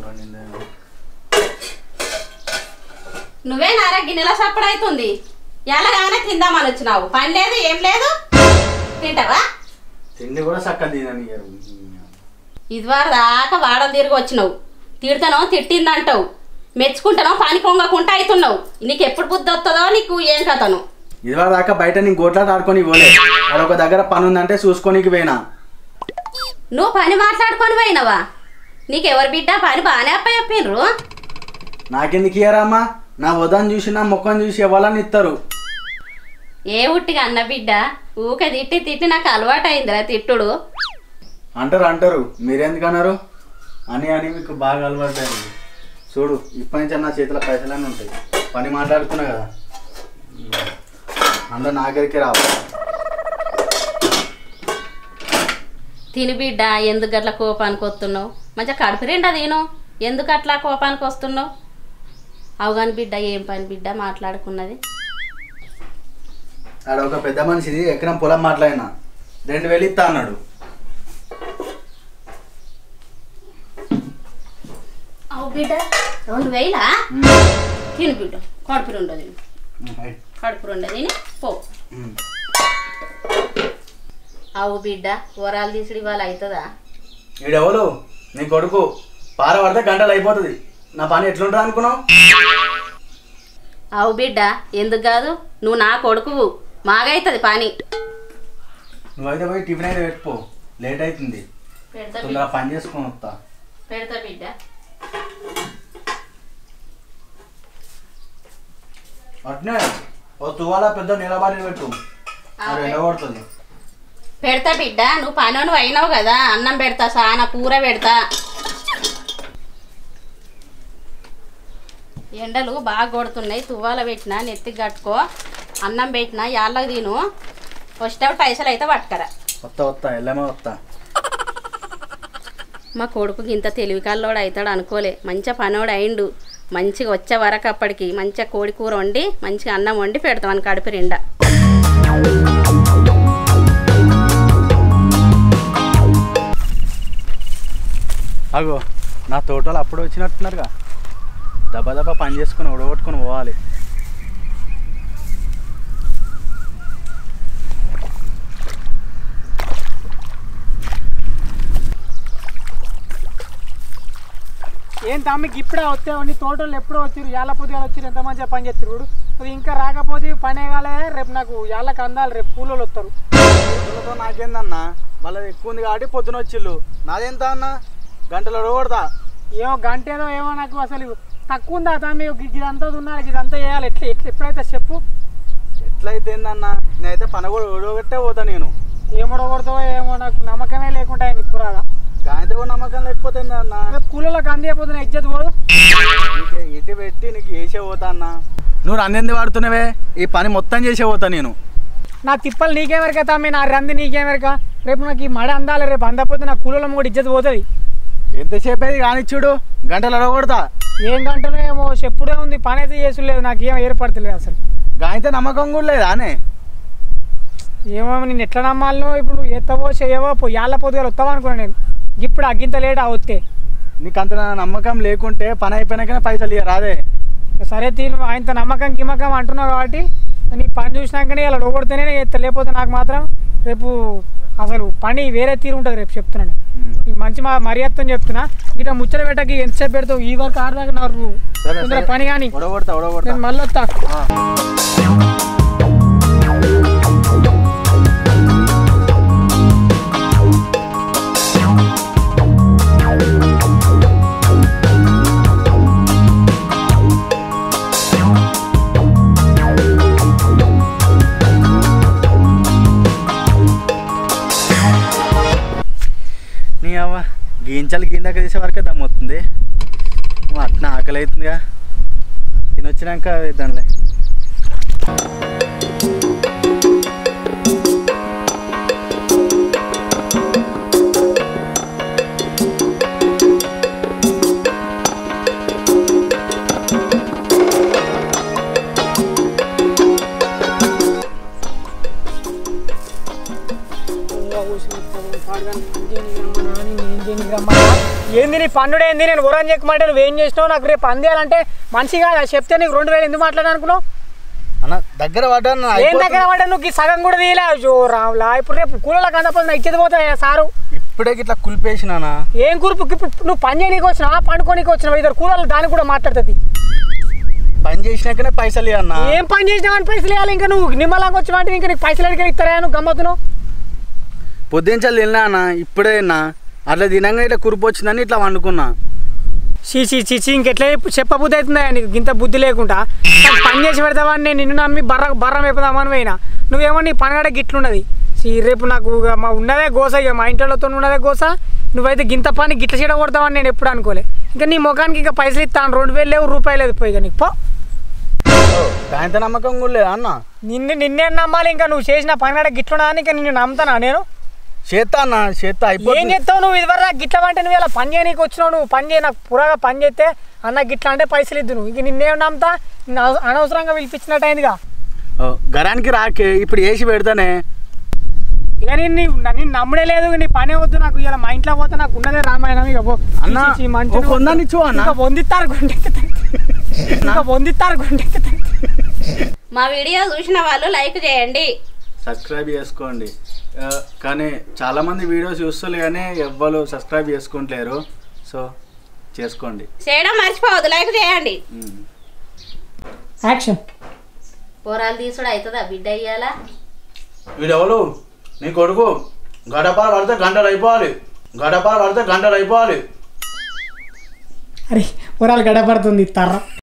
పండిందే నువ్వే నారా గిన్నెల సప్పుడైతుంది ఎలాగానే తిందామని వచ్చినావు పని లేదు ఏం లేదు తింటావా తిండి కూడా చక్కగా తినని ఇదివరకు దాకా వాడలు తిరిగి వచ్చినావు తిడతానో తిట్టిందంటావు మెచ్చుకుంటానో పని పొంగకుండా అవుతున్నావు నీకు ఎప్పుడు బుద్ధి వస్తుందో నీకు ఏం కథను ఇదివరకు దాకా బయట నేను గోట్లాట ఆడుకొని పోలే వాడు ఒక దగ్గర పని ఉందంటే చూసుకోనికి పోయినా నువ్వు పని మాట్లాడుకొని పోయినావా నీకెవరు బిడ్డ పని బాగానే అప్ప చెప్పిండ్రు నాకెందుకు ఇయ్యరామ్మా నా వదని చూసి నా ముఖం చూసి ఎవరని ఇస్తారు ఏ ఉట్టిగా అన్న బిడ్డ ఊకే తిట్టి తిట్టి నాకు అలవాటు అయిందిరా తిట్టుడు అంటారు అంటారు మీరెందుకు అన్నారు అని అని మీకు బాగా అలవాటు అయింది చూడు ఇప్పటి నుంచి నా చేతిలో పైసలన్నీ ఉంటాయి పని మాట్లాడుతున్నా కదా అందరు నా దగ్గరికి రావు తిని బిడ్డ ఎందుకు అట్లా కోపానికి వస్తున్నావు మంచిగా కడుపు నిండా తిను ఎందుకు అట్లా కోపానికి వస్తున్నావు అవగాని బిడ్డ ఏం పని బిడ్డ మాట్లాడుకున్నది ఆడ ఒక పెద్ద మనిషిది ఎకరం పొలం మాట్లాడినా రెండు వేలు ఇస్తా అన్నాడు అవు బిడ్డ రెండు వేలా ఉమ్. తిను బిడ్డ కడుపు రెండో తిను ఉమ్, రైట్. కడుపు రెండో తిని పో ఉమ్. అవు బిడ్డ వరాలు తీసుడు ఇవాళ అవుతుందా ఈడెవరు నీ కొడుకు పార పడితే గంటలు అయిపోతుంది నా పని ఎట్లుంటుంది అనుకున్నావు అవు బిడ్డ ఎందుకు కాదు నువ్వు నా కొడుకు మాగైతుంది పని నువ్వైతే పోయి టిఫిన్ అయితే పెట్టుకో లేట్ అవుతుంది పెడతా బిడ్డ తొందరగా పని చేసుకొని వస్తా పెడతా బిడ్డ అట్నే ఓ తువాల పెద్ద నిలబడి పెట్టు అది ఎండగొడుతుంది పెడతా బిడ్డ నువ్వు పనును అయినావు కదా అన్నం పెడతా సాన కూర పెడతా ఎండలు బాగా కొడుతున్నాయి తువ్వాల పెట్టినా నెత్తికి కట్టుకో అన్నం పెట్టినా యాళ్ళకి తిను వచ్చేటప్పుడు పైసలు అయితే పట్టుకరా వస్తా వస్తా ఎల్లమే వస్తా మా కొడుకుకి ఇంత తెలివి కల్లోడు అవుతాడు అనుకోలే మంచిగా పనోడు అయిండు మంచిగా వచ్చే వరకు అప్పటికి మంచిగా కోడి కూర వండి మంచిగా అన్నం వండి పెడతాం అని కడుపు నిండా అగో నా తోటలు అప్పుడు వచ్చినట్టున్నారుగా దెబ్బ దెబ్బ పని చేసుకుని ఉడగొట్టుకొని పోవాలి ఏం తమ్మికి ఇప్పుడే వస్తావు నీ తోటలు ఎప్పుడో వచ్చారు యాళ్ళ పొద్దుగా వచ్చారు ఎంత మంచిగా పని చేస్తారు చూడు మరి ఇంకా రాకపోతే పని కాలే రేపు నాకు యాళ్ళకి అందాలి రేపు కూలోళ్ళు వస్తారు తోటలతో నాకేందన్నా వాళ్ళది ఎక్కువ ఉంది కాబట్టి పొద్దున వచ్చిళ్ళు నాదెంత అన్న గంటలు ఉడగొడతా ఏమో గంట ఏదో ఏమో నాకు అసలు తక్కువ ఉందా తమ్మి ఇ- ఇదంతా ఉన్నారు ఇదంతా చేయాలి ఎట్లా ఎట్లా ఎప్పుడైతే చెప్పు ఎట్లయితే ఏందన్నా నేనైతే పని కూడా ఉడగొట్టే పోతా నేను ఏమో కొడతావో ఏమో నాకు నమ్మకమే లేకుండా ఆయన పురాగా గాయతో కూడా నమ్మకం లేకపోతే ఏందన్నా రేపు కూలోళ్ళకి అందియపోతే నా ఇజ్జత్ పోదు నీకు ఇటు పెట్టి నీకు వేసే పోతా అన్న నువ్వు అన్నెంది వాడుతున్నావే ఈ పని మొత్తం చేసే పోతా నేను నా తిప్పలు నీకేమెరక తమ్మి నా రంది నీకేమెరక రేపు నాకు ఈ మడ అందాలి రేపు అందకపోతే నా కూలోళ్ళ కూడా ఇజ్జత్ పోతుంది ఎంతసేపు అది కానిచ్చుడు గంటలు అడగొడతా ఏం గంటలో ఏమో చెప్పుడే ఉంది పని అయితే చేసులేదు నాకు ఏం ఏర్పడతలేదు అసలు గాయంతో నమ్మకం కూడా లేదా అనే ఏమో నేను ఎట్లా నమ్మాలనో ఇప్పుడు ఎత్తవో చేయవో పో యాళ్ళ పొద్దుగా వస్తావా అనుకున్నాను నేను ఇప్పుడు అగ్గింత లేట్ వస్తే నీకు అంత నమ్మకం లేకుంటే పని అయిపోయినాకనే పైసలు ఇయ్య రాదే సరే తీరు ఆయనతో నమ్మకం గిమ్మకం అంటున్నావు కాబట్టి నీ పని చూసినాకనే ఇలా లోగొడితేనే నేను ఎత్తా లేకపోతే నాకు మాత్రం రేపు అసలు పని వేరే తీరు ఉంటుంది రేపు చెప్తున్నాను నీకు మంచి మా మర్యాదతో చెప్తున్నా ఇట్లా ముచ్చట పెట్టకి ఎంతసేపు పెడతావు ఈ వరకు ఆడదాకా నాకు సరే, తొందరగా సరే. పని కానీ ఉడగొడతా ఉడగొడతా నేను మళ్ళీ వస్తా ఆ. నీ అవ్వ గింజలు గిందాక తీసే వరకే దమ్మవుతుంది అట్లా ఆకలి అవుతుందిగా తినొచ్చినాక వేద్దాంలే ఓ, ఊసిన ఇస్తావు, పాడుగాను, ఏం చేయనీకి రమ్మన్నా, నేను ఏం చేయనీకి రమ్మన్నా? ఏంది నీ పన్నుడు ఏంది నేను ఊరని చెక్కమంటే నువ్వు ఏం చేసినావు నాకు రేపు అందేయాలంటే మంచిగా చెప్తే నీకు రెండు వేలు ఎందుకు మాట్లాడాను అనుకున్నావు అన్న దగ్గర పడ్డాను ఏం దగ్గర పడ్డా నువ్వు ఈ సగం కూడా తీయలే జో రావులా ఇప్పుడు రేపు కూలలో కందపోతే ఇచ్చేది పోతాయి సారు ఇప్పుడే ఇట్లా కులిపేసినానా ఏం కురుపు ఇప్పుడు నువ్వు పని చేయనీకి వచ్చినావా పండుకోనికి వచ్చినావా ఇద్దరు కూలలో దానికి కూడా మాట్లాడుతుంది పని చేసినాకనే పైసలు అన్న ఏం పని చేసినావు అని పైసలు ఇవ్వాలి ఇంకా నువ్వు నిమ్మలాగా వచ్చినావంటే ఇంకా నీకు పైసలు అడిగి ఇస్తారా నువ్వు గమ్మత్తును పొద్దుంచాలి తిన్నా అన్న ఇప్పుడే తిన్నా అట్లా తినంగా ఇట్లా కురుపు వచ్చిందని ఇట్లా వండుకున్నా చీ చీ చీ చీ ఇంకెట్లా చెప్పు చెప్పబుద్ధి అవుతుందా నీకు ఇంత బుద్ధి లేకుండా నాకు పని చేసి పెడతావని నేను నిన్ను నమ్మి బర్ర బర్రం వేపుదామని పోయినా నువ్వేమో నీ పని కూడా గిట్లున్నది చీ రేపు నాకు ఇక మా ఉన్నదే గోస ఇక మా ఇంటితో ఉన్నదే గోస నువ్వైతే గింత పని గిట్ల చీడ కొడతావని నేను ఎప్పుడు అనుకోలే ఇంకా నీ ముఖానికి ఇంకా పైసలు ఇస్తాను రెండు వేలు లేవు రూపాయలు లేదు పోయి ఇక నీకు పో దాంత నమ్మకం కూడా లేదా అన్న నిన్ను నిన్నే నమ్మాలి ఇంకా నువ్వు చేసిన పని కూడా గిట్లున్నదని ఇంకా నిన్ను నమ్ముతానా నేను చేత్తా అన్న చేత్తా ఏం అయిపోతుంది చేస్తావు నువ్వు ఇదివరకు గిట్ల అంటే నువ్వు ఇలా పని చేయనీకి వచ్చినావు నువ్వు పని చేయ నాకు పురాగా పని చేస్తే అన్న గిట్ల అంటే పైసలు ఇద్దు నువ్వు ఇక నిన్నేం నమ్ముతా నిన్ను అవ- అనవసరంగా పిలిపించినట్టు అయిందిగా ఓ, గరానికి రాకే ఇప్పుడు వేసి పెడతానే ఇక నేను నీ- నేను నమ్మడే లేదు నీ పనే వద్దు నాకు ఇలా మా ఇంట్లో పోతే నాకు ఉన్నదే రామాయణం ఇక పో అన్న, చీ, చీ, మంచిగా ఓ కొందాన్ని ఇచ్చు అన్న. ఇంకా పొందిస్తారు గుండె ఇంకా పొందిస్తారు గుండె మా వీడియో చూసిన వాళ్ళు లైక్ చేయండి సబ్స్క్రైబ్ చేసుకోండి ఆ, కానీ చాలామంది వీడియోస్ చూస్తలే కానీ ఎవ్వరు సబ్స్క్రైబ్ చేసుకుంటలేరు సో చేసుకోండి చేయడం మర్చిపోవద్దు లైక్ చేయండి ఉమ్. యాక్షన్ పోరాలు తీసుడు అవుతుందా బిడ్డ అయ్యాలా వీడెవరు నీ కొడుకు గడప పడితే గంటలు అయిపోవాలి గడప పడితే గంటలు అయిపోవాలి అరే ఊరాలు గడపడుతుంది తర్ర